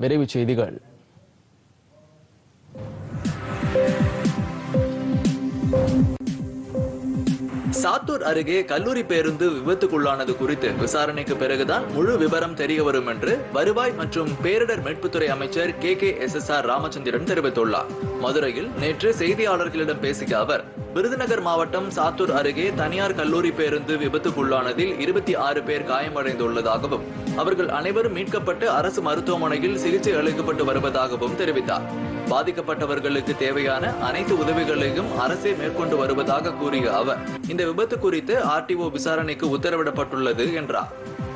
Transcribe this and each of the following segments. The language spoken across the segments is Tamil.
விரைவுச் செய்திகள் சாத்தூர் அருகே கல்லூரி பேருந்து விபத்துக்குள்ளானது குறித்து விசாரணைக்கு பிறகுதான் முழு விவரம் தெரிய வரும் என்று வருவாய் மற்றும் பேரிடர் மீட்புத்துறை அமைச்சர் K K S S R Ramachandran தெரிவித்துள்ளார் மதுரையில் நேற்று செய்தியாளர்களிடம் பேசிய அவர் விருதுநகர் மாவட்டம் சாத்தூர் அருகே தனியார் கல்லூரி பேருந்து விபத்துக்குள்ளானதில் இருபத்தி ஆறு பேர் காயமடைந்துள்ளதாகவும் அவர்கள் அனைவரும் மீட்கப்பட்டு அரசு மருத்துவமனையில் சிகிச்சை அளிக்கப்பட்டு வருவதாகவும் தெரிவித்தார் பாதிக்கப்பட்டவர்களுக்கு தேவையான அனைத்து உதவிகளையும் அரசே மேற்கொண்டு வருவதாக கூறிய அவர் இந்த விபத்து குறித்து ஆர்டிஓ விசாரணைக்கு உத்தரவிடப்பட்டுள்ளது என்றார்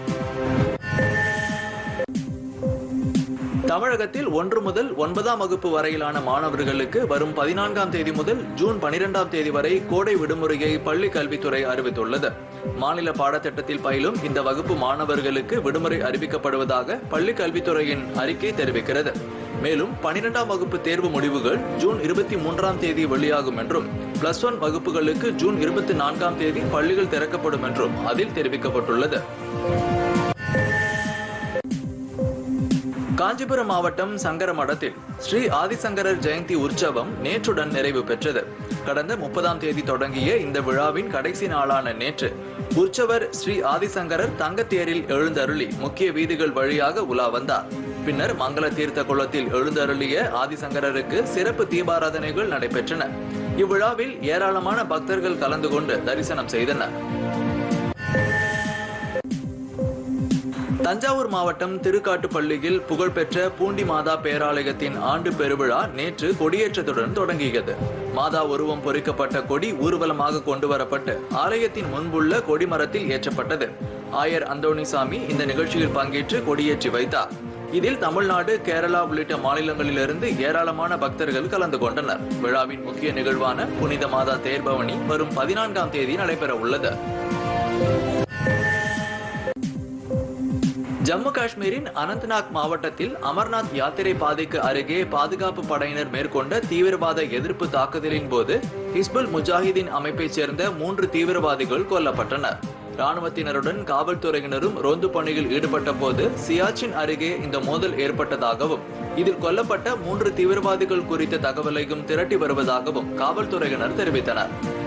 தமிழகத்தில் ஒன்று முதல் ஒன்பதாம் வகுப்பு வரையிலான மாணவர்களுக்கு வரும் பதினான்காம் தேதி முதல் ஜூன் பனிரெண்டாம் தேதி வரை கோடை விடுமுறையை பள்ளி கல்வித்துறை அறிவித்துள்ளது மாநில பாடத்திட்டத்தில் பயிலும் இந்த வகுப்பு மாணவர்களுக்கு விடுமுறை அறிவிக்கப்படுவதாக பள்ளி கல்வித்துறையின் அறிக்கை தெரிவிக்கிறது மேலும் பனிரெண்டாம் வகுப்பு தேர்வு முடிவுகள் ஜூன் இருபத்தி மூன்றாம் தேதி வெளியாகும் என்றும் பிளஸ் ஒன் வகுப்புகளுக்கு ஜூன் இருபத்தி நான்காம் தேதி பள்ளிகள் திறக்கப்படும் என்றும் அதில் தெரிவிக்கப்பட்டுள்ளது காஞ்சிபுரம் மாவட்டம் சங்கரமடத்தில் ஸ்ரீ ஆதிசங்கரர் ஜெயந்தி உற்சவம் நேற்றுடன் நிறைவு பெற்றது கடந்த முப்பதாம் தேதி தொடங்கிய இந்த விழாவின் கடைசி நாளான நேற்று உற்சவர் ஸ்ரீ ஆதிசங்கரர் தங்கத்தேரில் எழுந்தருளி முக்கிய வீதிகள் வழியாக உலா வந்தார் பின்னர் மங்கள தீர்த்த குளத்தில் எழுந்தருளிய ஆதிசங்கரருக்கு சிறப்பு தீபாராதனைகள் நடைபெற்றன இவ்விழாவில் ஏராளமான பக்தர்கள் கலந்து கொண்டு தரிசனம் செய்தனர் தஞ்சாவூர் மாவட்டம் திருக்காட்டுப்பள்ளியில் புகழ்பெற்ற பூண்டி மாதா பேராலயத்தின் ஆண்டு பெருவிழா நேற்று கொடியேற்றத்துடன் தொடங்கியது மாதா உருவம் பொறிக்கப்பட்ட கொடி ஊர்வலமாக கொண்டு வரப்பட்டு ஆலயத்தின் முன்புள்ள கொடிமரத்தில் ஏற்றப்பட்டது ஆயர் அந்தோணிசாமி இந்த நிகழ்ச்சியில் பங்கேற்று கொடியேற்றி வைத்தார் இதில் தமிழ்நாடு கேரளா உள்ளிட்ட மாநிலங்களிலிருந்து ஏராளமான பக்தர்கள் கலந்து கொண்டனர் விழாவின் முக்கிய நிகழ்வான புனித மாதா தேர்பவனி வரும் பதினான்காம் தேதி நடைபெற உள்ளது ஜம்மு காஷ்மீரின் அனந்த்நாக் மாவட்டத்தில் அமர்நாத் யாத்திரை பாதைக்கு அருகே பாதுகாப்பு படையினர் மேற்கொண்ட தீவிரவாத எதிர்ப்பு தாக்குதலின் போது ஹிஸ்புல் முஜாஹிதீன் அமைப்பைச் சேர்ந்த மூன்று தீவிரவாதிகள் கொல்லப்பட்டனர் ராணுவத்தினருடன் காவல்துறையினரும் ரோந்து பணியில் ஈடுபட்ட போது சியாச்சின் அருகே இந்த மோதல் ஏற்பட்டதாகவும் இதில் கொல்லப்பட்ட மூன்று தீவிரவாதிகள் குறித்த தகவலையும் திரட்டி வருவதாகவும் காவல்துறையினர் தெரிவித்தனர்